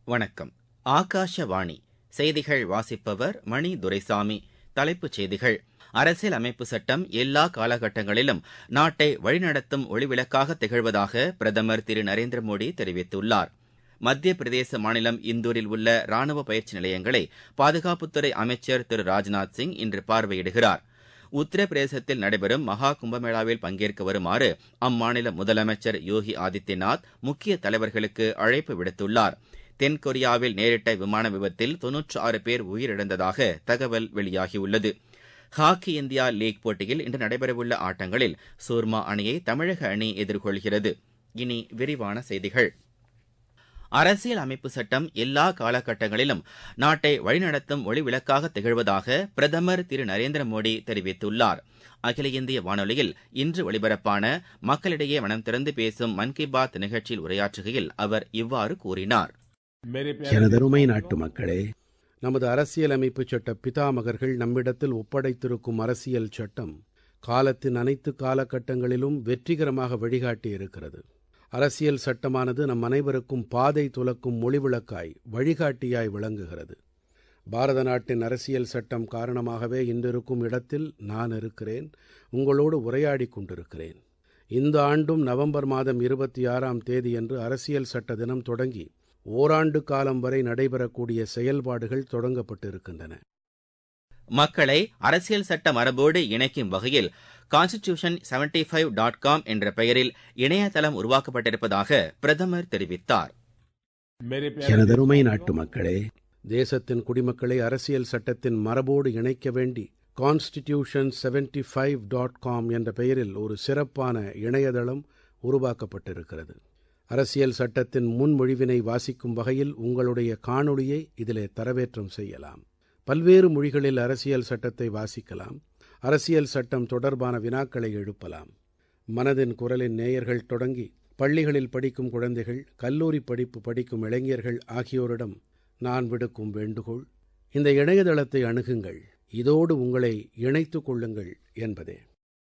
வணக்கம் ஆகாஷவாணி செய்திகள் வாசிப்பவர் மணி துரைசாமி தலைப்புச் செய்திகள் அரசியல் அமைப்பு சட்டம் எல்லா காலகட்டங்களிலும் நாட்டை வழிநடத்தும் ஒளிவிளக்காக திகழ்வதாக பிரதமர் திரு நரேந்திர மோடி தெரிவித்துள்ளார் மத்திய பிரதேச மாநிலம் இந்தூரில் உள்ள ராணுவ பயிற்சி நிலையங்களை பாதுகாப்புத்துறை அமைச்சர் திரு ராஜ்நாத் சிங் இன்று பார்வையிடுகிறார் உத்தரப்பிரதேசத்தில் நடைபெறும் மகா கும்பமேளாவில் பங்கேற்க வருமாறு அம்மாநில முதலமைச்சர் யோகி ஆதித்யநாத் முக்கிய தலைவர்களுக்கு அழைப்பு விடுத்துள்ளார் தென்கொரியாவில் நேரிட்ட விமான விபத்தில் தொன்னூற்று ஆறு பேர் உயிரிழந்ததாக தகவல் வெளியாகியுள்ளது ஹாக்கி இந்தியா லீக் போட்டியில் இன்று நடைபெறவுள்ள ஆட்டங்களில் சூர்மா அணியை தமிழக அணி எதிர்கொள்கிறது இனி விரிவான செய்திகள் அரசியல் அமைப்பு சட்டம் எல்லா காலகட்டங்களிலும் நாட்டை வழிநடத்தும் ஒளிவிளக்காக திகழ்வதாக பிரதமர் திரு நரேந்திர மோடி தெரிவித்துள்ளார் அகில இந்திய வானொலியில் இன்று ஒலிபரப்பான மக்களிடையே மனம் திறந்து பேசும் மன் கி பாத் நிகழ்ச்சியில் உரையாற்றுகையில் அவர் இவ்வாறு கூறினார் எனதருமை நாட்டு மக்களே நமது அரசியலமைப்பு சட்ட பிதாமகர்கள் நம்மிடத்தில் ஒப்படைத்திருக்கும் அரசியல் சட்டம் காலத்தின் அனைத்து காலகட்டங்களிலும் வெற்றிகரமாக வழிகாட்டி இருக்கிறது அரசியல் சட்டமானது நம் அனைவருக்கும் பாதை துலக்கும் மொழிவிளக்காய் வழிகாட்டியாய் விளங்குகிறது பாரத நாட்டின் அரசியல் சட்டம் காரணமாகவே இன்றிருக்கும் இடத்தில் நான் இருக்கிறேன் உங்களோடு உரையாடி கொண்டிருக்கிறேன் இந்த ஆண்டும் நவம்பர் மாதம் இருபத்தி ஆறாம் தேதியன்று அரசியல் சட்ட தினம் தொடங்கி ஓராண்டு காலம் வரை நடைபெறக்கூடிய செயல்பாடுகள் தொடங்கப்பட்டிருக்கின்றன மக்களை அரசியல் சட்ட மரபோடு இணைக்கும் வகையில் constitution seventy five dot com என்ற பெயரில் இணையதளம் உருவாக்கப்பட்டிருப்பதாக பிரதமர் தெரிவித்தார் எனதருமை நாட்டு மக்களே தேசத்தின் குடிமக்களை அரசியல் சட்டத்தின் மரபோடு இணைக்க வேண்டி constitution seventy five dot com என்ற பெயரில் ஒரு சிறப்பான இணையதளம் உருவாக்கப்பட்டிருக்கிறது அரசியல் சட்டத்தின் முன்மொழிவினை வாசிக்கும் வகையில் உங்களுடைய காணொளியை இதிலே தரவேற்றம் செய்யலாம் பல்வேறு மொழிகளில் அரசியல் சட்டத்தை வாசிக்கலாம் அரசியல் சட்டம் தொடர்பான வினாக்களை எழுப்பலாம் மனதின் குரலின் நேயர்கள் தொடங்கி பள்ளிகளில் படிக்கும் குழந்தைகள் கல்லூரி படிப்பு படிக்கும் இளைஞர்கள் ஆகியோரிடம் நான் விடுக்கும் வேண்டுகோள் இந்த இணையதளத்தை அணுகுங்கள் இதோடு உங்களை இணைத்துக் கொள்ளுங்கள் என்பதே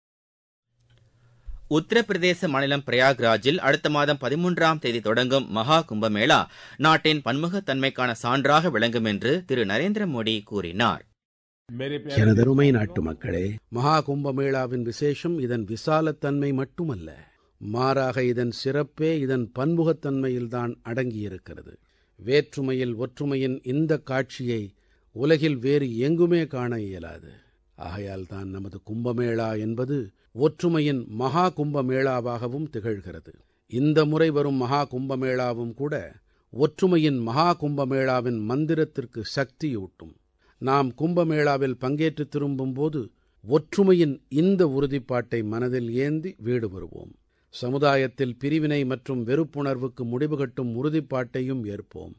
உத்தரப்பிரதேச மாநிலம் பிரயாக்ராஜில் அடுத்த மாதம் பதிமூன்றாம் தேதி தொடங்கும் மகா கும்பமேளா நாட்டின் பன்முகத்தன்மைக்கான சான்றாக விளங்கும் என்று திரு நரேந்திர மோடி கூறினார் எனதருமை நாட்டு மக்களே மகா கும்பமேளாவின் விசேஷம் இதன் விசாலத்தன்மை மட்டுமல்ல மாறாக இதன் சிறப்பே இதன் பன்முகத்தன்மையில்தான் அடங்கியிருக்கிறது வேற்றுமையில் ஒற்றுமையின் இந்த காட்சியை உலகில் வேறு எங்குமே காண இயலாது ஆகையால் தான் நமது கும்பமேளா என்பது ஒற்றுமையின் மகா கும்பமேளாவாகவும் திகழ்கிறது இந்த முறை வரும் மகா கும்பமேளாவும் கூட ஒற்றுமையின் மகா கும்பமேளாவின் மந்திரத்திற்கு சக்தியூட்டும் நாம் கும்பமேளாவில் பங்கேற்று திரும்பும்போது ஒற்றுமையின் இந்த உறுதிப்பாட்டை மனதில் ஏந்தி வீடு வருவோம் சமுதாயத்தில் பிரிவினை மற்றும் வெறுப்புணர்வுக்கு முடிவு கட்டும் உறுதிப்பாட்டையும் ஏற்போம்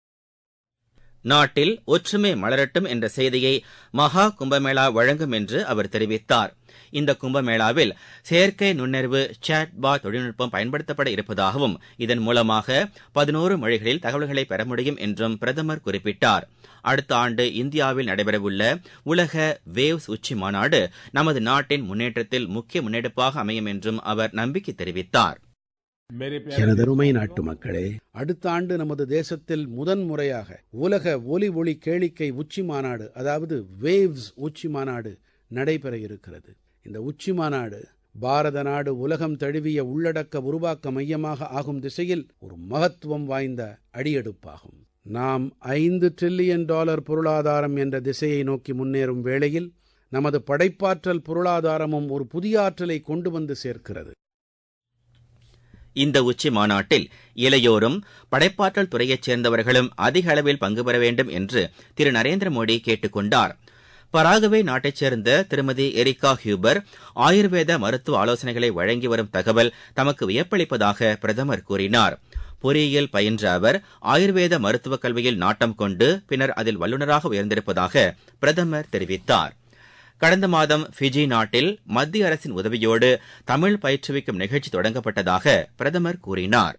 நாட்டில் ஒற்றுமை மலரட்டும் என்ற செய்தியை மகா கும்பமேளா வழங்கும் என்று அவர் தெரிவித்தார் இந்த கும்பமேளாவில் செயற்கை நுண்ணறிவு சாட்பா தொழில்நுட்பம் பயன்படுத்தப்பட இருப்பதாகவும் இதன் மூலமாக பதினோரு மொழிகளில் தகவல்களை பெற முடியும் என்றும் பிரதமர் குறிப்பிட்டார் அடுத்த ஆண்டு இந்தியாவில் நடைபெறவுள்ள உலக வேவ்ஸ் உச்சி மாநாடு நமது நாட்டின் முன்னேற்றத்தில் முக்கிய முன்னெடுப்பாக அமையும் என்றும் அவர் நம்பிக்கை தெரிவித்தார் எனதருமை நாட்டு மக்களே அடுத்த ஆண்டு நமது தேசத்தில் முதன் முறையாக உலக ஒலி ஒளி கேளிக்கை உச்சி மாநாடு அதாவது வேவ்ஸ் உச்சி மாநாடு நடைபெற இருக்கிறது இந்த உச்சி மாநாடு பாரத நாடு உலகம் தழுவிய உள்ளடக்க உருவாக்க மையமாக ஆகும் திசையில் ஒரு மகத்துவம் வாய்ந்த அடியெடுப்பாகும் நாம் ஐந்து டிரில்லியன் டாலர் பொருளாதாரம் என்ற திசையை நோக்கி முன்னேறும் வேளையில் நமது படைப்பாற்றல் பொருளாதாரமும் ஒரு புதிய ஆற்றலை கொண்டு வந்து சேர்க்கிறது இந்த உச்சி மாநாட்டில் இளையோரும் படைப்பாற்றல் துறையைச் சேர்ந்தவர்களும் அதிக அளவில் பங்கு பெற வேண்டும் என்று திரு நரேந்திர மோடி கேட்டுக் கொண்டார் பராகுவே நாட்டைச் சேர்ந்த திருமதி எரிகா ஹியூபர் ஆயுர்வேத மருத்துவ ஆலோசனைகளை வழங்கி வரும் தகவல் தமக்கு வியப்பளிப்பதாக பிரதமர் கூறினார் பொறியியல் பயின்ற அவர் ஆயுர்வேத மருத்துவக் கல்வியில் நாட்டம் கொண்டு பின்னர் அதில் வல்லுநராக உயர்ந்திருப்பதாக பிரதமர் தெரிவித்தார் கடந்த மாதம் ஃபிஜி நாட்டில் மத்திய அரசின் உதவியோடு தமிழ் பயிற்றுவிக்கும் நிகழ்ச்சி தொடங்கப்பட்டதாக பிரதமர் கூறினார்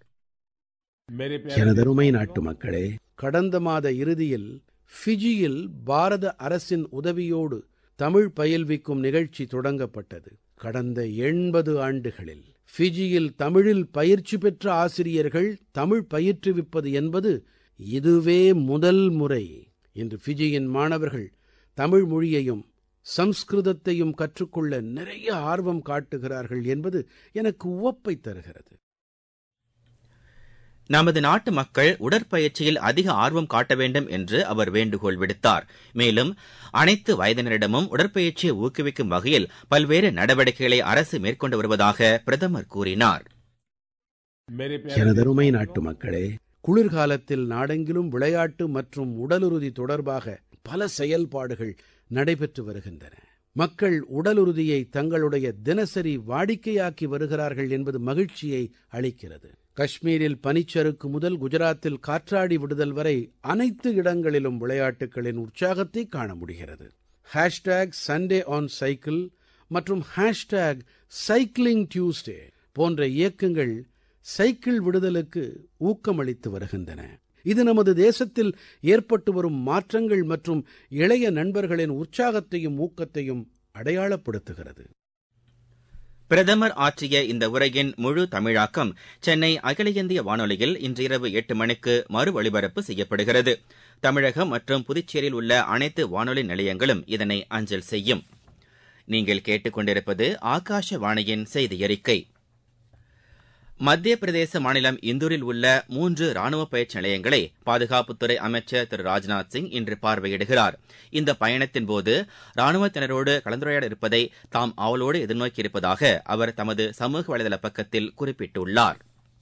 எனதருமை நாட்டு மக்களே கடந்த மாத இறுதியில் ஃபிஜியில் பாரத அரசின் உதவியோடு தமிழ் பயில்விக்கும் நிகழ்ச்சி தொடங்கப்பட்டது கடந்த எண்பது ஆண்டுகளில் ஃபிஜியில் தமிழில் பயிற்சி பெற்ற ஆசிரியர்கள் தமிழ் பயிற்றுவிப்பது என்பது இதுவே முதல் முறை இன்று ஃபிஜியின் மாணவர்கள் தமிழ் மொழியையும் சம்ஸ்கிருதத்தையும் கற்றுக்கொள்ள நிறைய ஆர்வம் காட்டுகிறார்கள் என்பது எனக்கு உவப்பை தருகிறது நமது நாட்டு மக்கள் உடற்பயிற்சியில் அதிக ஆர்வம் காட்ட வேண்டும் என்று அவர் வேண்டுகோள் விடுத்தார் மேலும் அனைத்து வயதினரிடமும் உடற்பயிற்சியை ஊக்குவிக்கும் வகையில் பல்வேறு நடவடிக்கைகளை அரசு மேற்கொண்டு வருவதாக பிரதமர் கூறினார் எனதருமை நாட்டு மக்களே குளிர்காலத்தில் நாடெங்கிலும் விளையாட்டு மற்றும் உடலுறுதி தொடர்பாக பல செயல்பாடுகள் நடைபெற்று வருகின்றன மக்கள் உடலுறுதியை தங்களுடைய தினசரி வாடிக்கையாக்கி வருகிறார்கள் என்பது மகிழ்ச்சியை அளிக்கிறது கஷ்மீரில் பனிச்சறுக்கு முதல் குஜராத்தில் காற்றாடி விடுதல் வரை அனைத்து இடங்களிலும் விளையாட்டுகளின் உற்சாகத்தை காண முடிகிறது ஹேஷ்டேக் சண்டே ஆன் சைக்கிள் மற்றும் ஹேஷ்டேக் சைக்கிளிங் டியூஸ்டே போன்ற இயக்கங்கள் சைக்கிள் விடுதலுக்கு ஊக்கமளித்து வருகின்றன இது நமது தேசத்தில் ஏற்பட்டு வரும் மாற்றங்கள் மற்றும் இளைய நண்பர்களின் உற்சாகத்தையும் ஊக்கத்தையும் அடையாளப்படுத்துகிறது பிரதமர் ஆற்றிய இந்த உரையின் முழு தமிழாக்கம் சென்னை அகில இந்திய வானொலியில் இன்று இரவு எட்டு மணிக்கு மறு ஒலிபரப்பு செய்யப்படுகிறது தமிழகம் மற்றும் புதுச்சேரியில் உள்ள அனைத்து வானொலி நிலையங்களும் இதனை அஞ்சல் செய்யும் நீங்கள் கேட்டுக்கொண்டிருப்பது ஆகாஷவாணியின் செய்தி அறிக்கை மத்திய பிரதேச மாநிலம் இந்தூரில் உள்ள மூன்று ராணுவ பயிற்சி நிலையங்களை பாதுகாப்புத்துறை அமைச்சர் திரு ராஜ்நாத் சிங் இன்று பார்வையிடுகிறார் இந்த பயணத்தின்போது ராணுவத்தினரோடு கலந்துரையாட இருப்பதை தாம் ஆவலோடு எதிர்நோக்கியிருப்பதாக அவர் தமது சமூக வலைதள பக்கத்தில் குறிப்பிட்டுள்ளார்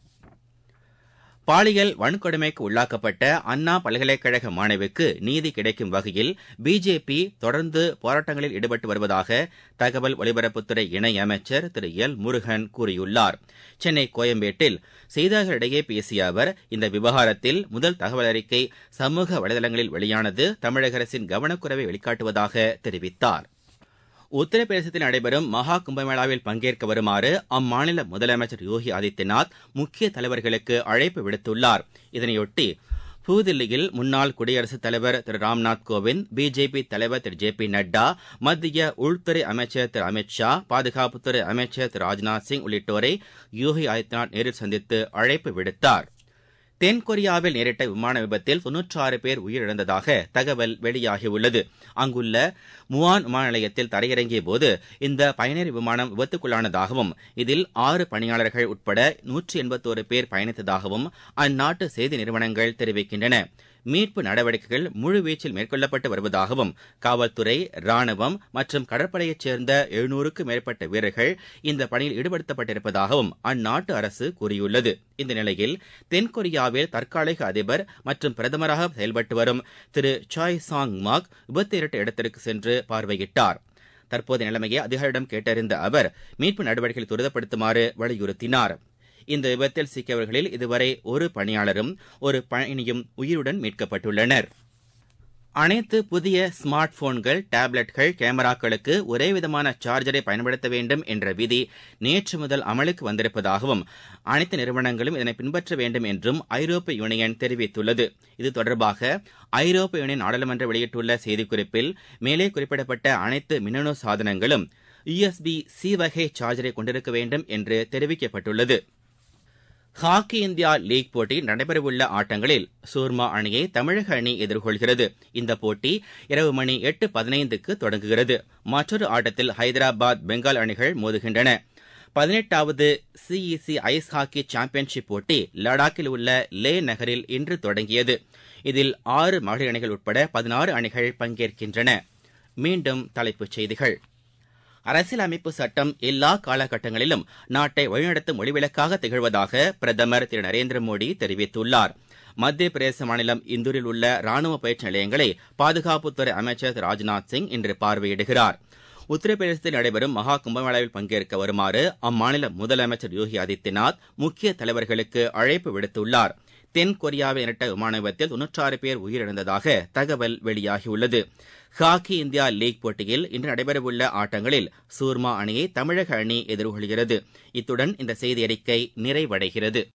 பாலியல் வன்கொடுமைக்கு உள்ளாக்கப்பட்ட அண்ணா பல்கலைக்கழக மாணவிக்கு நீதி கிடைக்கும் வகையில் பிஜேபி தொடர்ந்து போராட்டங்களில் ஈடுபட்டு வருவதாக தகவல் ஒலிபரப்புத்துறை இணையமைச்சர் திரு எல் முருகன் கூறியுள்ளார் சென்னை கோயம்பேட்டில் செய்தியாளர்களிடையே பேசிய அவர் இந்த விவகாரத்தில் முதல் தகவல் அறிக்கை சமூக வலைதளங்களில் வெளியானது தமிழக அரசின் கவனக்குறைவை வெளிக்காட்டுவதாக தெரிவித்தார் உத்தரப்பிரதேசத்தில் நடைபெறும் மகா கும்பமேளாவில் பங்கேற்க வருமாறு அம்மாநில முதலமைச்சர் யோகி ஆதித்யநாத் முக்கிய தலைவர்களுக்கு அழைப்பு விடுத்துள்ளார் இதனையொட்டி புதுதில்லியில் முன்னாள் குடியரசுத் தலைவர் திரு ராம்நாத் கோவிந்த் பிஜேபி தலைவர் திரு ஜே பி நட்டா மத்திய உள்துறை அமைச்சர் திரு அமித் ஷா பாதுகாப்புத்துறை அமைச்சர் திரு ராஜ்நாத் சிங் உள்ளிட்டோரை யோகி ஆதித்யநாத் நேரில் சந்தித்து அழைப்பு விடுத்தார் தென்கொரியாவில் நேரிட்ட விமான விபத்தில் தொன்னூற்றாறு பேர் உயிரிழந்ததாக தகவல் வெளியாகியுள்ளது அங்குள்ள முவான் விமான நிலையத்தில் தரையிறங்கிய போது இந்த பயணியர் விமானம் விபத்துக்குள்ளானதாகவும் இதில் ஆறு பணியாளர்கள் உட்பட நூற்றி எண்பத்தோரு பேர் பயணித்ததாகவும் அந்நாட்டு செய்தி நிறுவனங்கள் தெரிவிக்கின்றன மீட்பு நடவடிக்கைகள் முழுவீச்சில் மேற்கொள்ளப்பட்டு வருவதாகவும் காவல்துறை ராணுவம் மற்றும் கடற்படையைச் சேர்ந்த எழுநூறுக்கும் மேற்பட்ட வீரர்கள் இந்த பணியில் ஈடுபடுத்தப்பட்டிருப்பதாகவும் அந்நாட்டு அரசு கூறியுள்ளது இந்த நிலையில் தென்கொரியாவில் தற்காலிக அதிபர் மற்றும் பிரதமராக செயல்பட்டு வரும் திரு சாய் சாங் மாக் விபத்து இரட்ட இடத்திற்கு சென்று பார்வையிட்டார் தற்போதைய நிலைமையை அதிகாரிடம் கேட்டறிந்த அவர் மீட்பு நடவடிக்கைகளை துரிதப்படுத்துமாறு வலியுறுத்தினார் இந்த விபத்தில் சிக்கியவர்களில் இதுவரை ஒரு பணியாளரும் ஒரு பயணியும் உயிருடன் மீட்கப்பட்டுள்ளனர் அனைத்து புதிய ஸ்மார்ட் போன்கள் டேப்லெட்கள் கேமராக்களுக்கு ஒரே விதமான சார்ஜரை பயன்படுத்த வேண்டும் என்ற விதி நேற்று முதல் அமலுக்கு வந்திருப்பதாகவும் அனைத்து நிறுவனங்களும் இதனை பின்பற்ற வேண்டும் என்றும் ஐரோப்பிய யூனியன் தெரிவித்துள்ளது இது தொடர்பாக ஐரோப்பிய யூனியன் நாடாளுமன்றம் வெளியிட்டுள்ள செய்திக்குறிப்பில் மேலே குறிப்பிடப்பட்ட அனைத்து மின்னணு சாதனங்களும் யுஎஸ்பி சி வகை சார்ஜரை கொண்டிருக்க வேண்டும் என்று தெரிவிக்கப்பட்டுள்ளது ஹாக்கி இந்தியா லீக் போட்டியில் நடைபெறவுள்ள ஆட்டங்களில் சூர்மா அணியை தமிழக அணி எதிர்கொள்கிறது இந்த போட்டி இரவு மணி எட்டு பதினைந்துக்கு தொடங்குகிறது மற்றொரு ஆட்டத்தில் ஹைதராபாத் பெங்கால் அணிகள் மோதுகின்றன பதினெட்டாவது சிஇசி ஐஸ் ஹாக்கி சாம்பியன்ஷிப் போட்டி லடாக்கில் உள்ள லே நகரில் இன்று தொடங்கியது இதில் ஆறு மகளிர் அணிகள் உட்பட பதினாறு அணிகள் பங்கேற்கின்றன மீண்டும் தலைப்புச் செய்திகள் அரசியலமைப்பு சட்டம் எல்லா காலகட்டங்களிலும் நாட்டை வழிநடத்தும் ஒளிவிளக்காக திகழ்வதாக பிரதமர் திரு நரேந்திர மோடி தெரிவித்துள்ளார் மத்திய பிரதேச மாநிலம் இந்தூரில் உள்ள ராணுவ பயிற்சி நிலையங்களை பாதுகாப்புத்துறை அமைச்சர் திரு ராஜ்நாத் சிங் இன்று பார்வையிடுகிறார் உத்தரப்பிரதேசத்தில் நடைபெறும் மகா கும்பமேளாவில் பங்கேற்க வருமாறு அம்மாநில முதலமைச்சர் யோகி ஆதித்யநாத் முக்கிய தலைவர்களுக்கு அழைப்பு விடுத்துள்ளார் தென் கொரியாவில் நேரிட்ட விமான விபத்தில் தொன்னூற்றாறு பேர் உயிரிழந்ததாக தகவல் வெளியாகியுள்ளது ஹாக்கி இந்தியா லீக் போட்டியில் இன்று நடைபெறவுள்ள ஆட்டங்களில் சூர்மா அணியை தமிழக அணி எதிர்கொள்கிறது இத்துடன் இந்த செய்தி அறிக்கை நிறைவடைகிறது